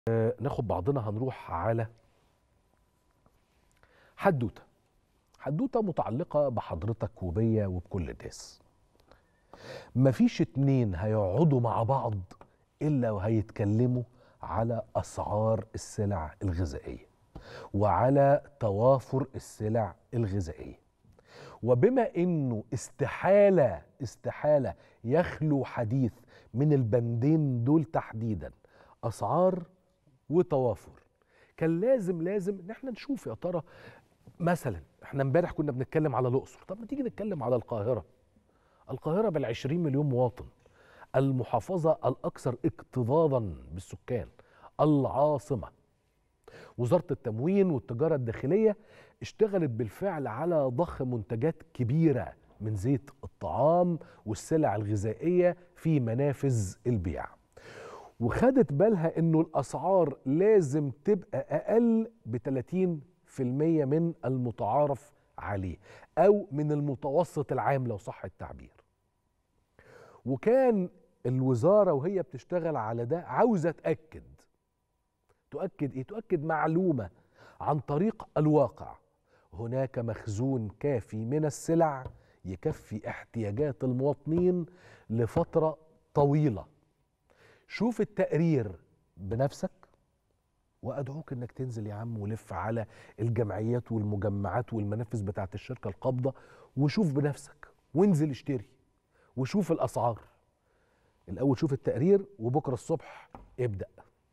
آه، ناخد بعضنا هنروح على حدوته حدوته متعلقه بحضرتك وبيا وبكل الناس مفيش اتنين هيقعدوا مع بعض الا وهيتكلموا على اسعار السلع الغذائيه وعلى توافر السلع الغذائيه وبما انه استحاله استحاله يخلو حديث من البندين دول تحديدا اسعار وتوافر كان لازم لازم ان احنا نشوف يا ترى مثلا احنا امبارح كنا بنتكلم على الاقصر طب ما تيجي نتكلم على القاهره القاهره بال20 مليون مواطن المحافظه الاكثر اكتظاظا بالسكان العاصمه وزاره التموين والتجاره الداخليه اشتغلت بالفعل على ضخ منتجات كبيره من زيت الطعام والسلع الغذائيه في منافذ البيع وخدت بالها انه الاسعار لازم تبقى اقل ب 30% من المتعارف عليه او من المتوسط العام لو صح التعبير وكان الوزاره وهي بتشتغل على ده عاوزه تاكد تؤكد ايه تؤكد معلومه عن طريق الواقع هناك مخزون كافي من السلع يكفي احتياجات المواطنين لفتره طويله شوف التقرير بنفسك وادعوك انك تنزل يا عم ولف على الجمعيات والمجمعات والمنافذ بتاعه الشركه القابضه وشوف بنفسك وانزل اشتري وشوف الاسعار الاول شوف التقرير وبكره الصبح ابدا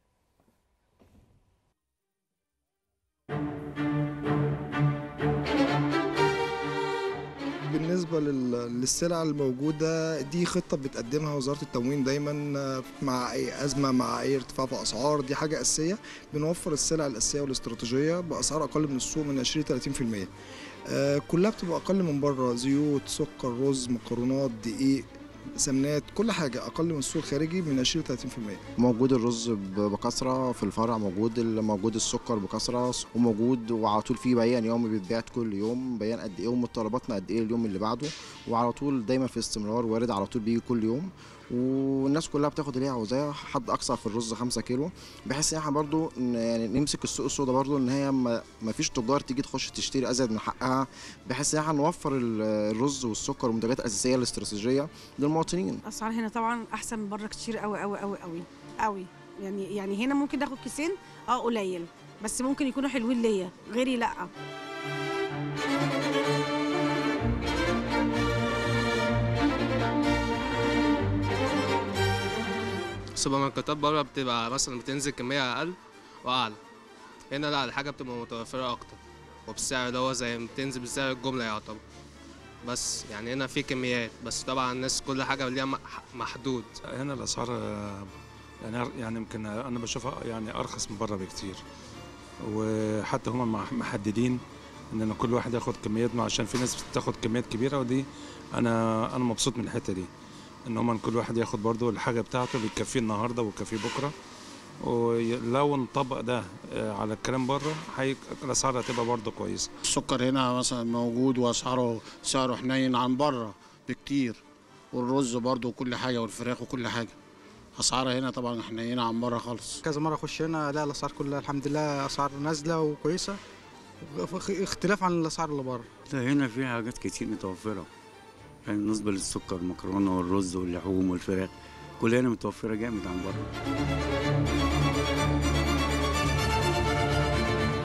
بالنسبة لل- للسلع الموجودة دي خطة بتقدمها وزارة التموين دايما مع أي أزمة مع أي ارتفاع في أسعار دي حاجة أساسية بنوفر السلع الأساسية والاستراتيجية بأسعار أقل من السوق من 20 30% آه، كلها بتبقى أقل من بره زيوت سكر رز مكرونات دقيق سمنات كل حاجة أقل من السوق الخارجي من 20 30% موجود الرز ب- بكثره في الفرع موجود ال- موجود السكر بكثره وموجود وعلى طول في بيان يومي بيتباعت كل يوم بيان قد ايه ومتطلباتنا قد ايه اليوم اللي بعده وعلى طول دايما في استمرار وارد على طول بيجي كل يوم والناس كلها بتاخد اللي هي عاوزاه حد اقصى في الرز 5 كيلو بحيث ان احنا برضو ن- يعني نمسك السوق السوداء برضو ان هي ما ما فيش تجار تيجي تخش تشتري ازيد من حقها بحيث ان احنا نوفر ال- الرز والسكر والمنتجات الاساسيه الاستراتيجيه للمواطنين الاسعار هنا طبعا احسن من بره كتير قوي قوي قوي قوي قوي يعني يعني هنا ممكن ناخد كيسين اه قليل بس ممكن يكونوا حلوين ليا غيري لا السوبر ماركتات بره بتبقى مثلا بتنزل كمية أقل وأعلى هنا لا الحاجة بتبقى متوفرة أكتر وبالسعر اللي هو زي ما بتنزل بسعر الجملة يعتبر بس يعني هنا في كميات بس طبعا الناس كل حاجة ليها مح- محدود هنا الاسعار آه، يعني يعني يمكن انا بشوفها يعني ارخص من بره بكتير وحتى هم مح- محددين ان كل واحد ياخد كميات عشان في ناس بتاخد كميات كبيره ودي انا انا مبسوط من الحته دي ان هم كل واحد ياخد برضو الحاجه بتاعته اللي تكفيه النهارده وتكفيه بكره ولو انطبق ده آه، على الكلام بره هي- الاسعار هتبقى برضو كويسه السكر هنا مثلا موجود واسعاره سعره حنين عن بره بكتير والرز برضو وكل حاجه والفراخ وكل حاجه اسعارها هنا طبعا حنينه عن بره خالص كذا مره اخش هنا لا الاسعار كلها الحمد لله اسعار نازله وكويسه اختلاف عن الاسعار اللي بره لا هنا في حاجات كتير متوفرة يعني بالنسبة للسكر المكرونة والرز واللحوم والفراخ كل هنا متوفرة جامد عن بره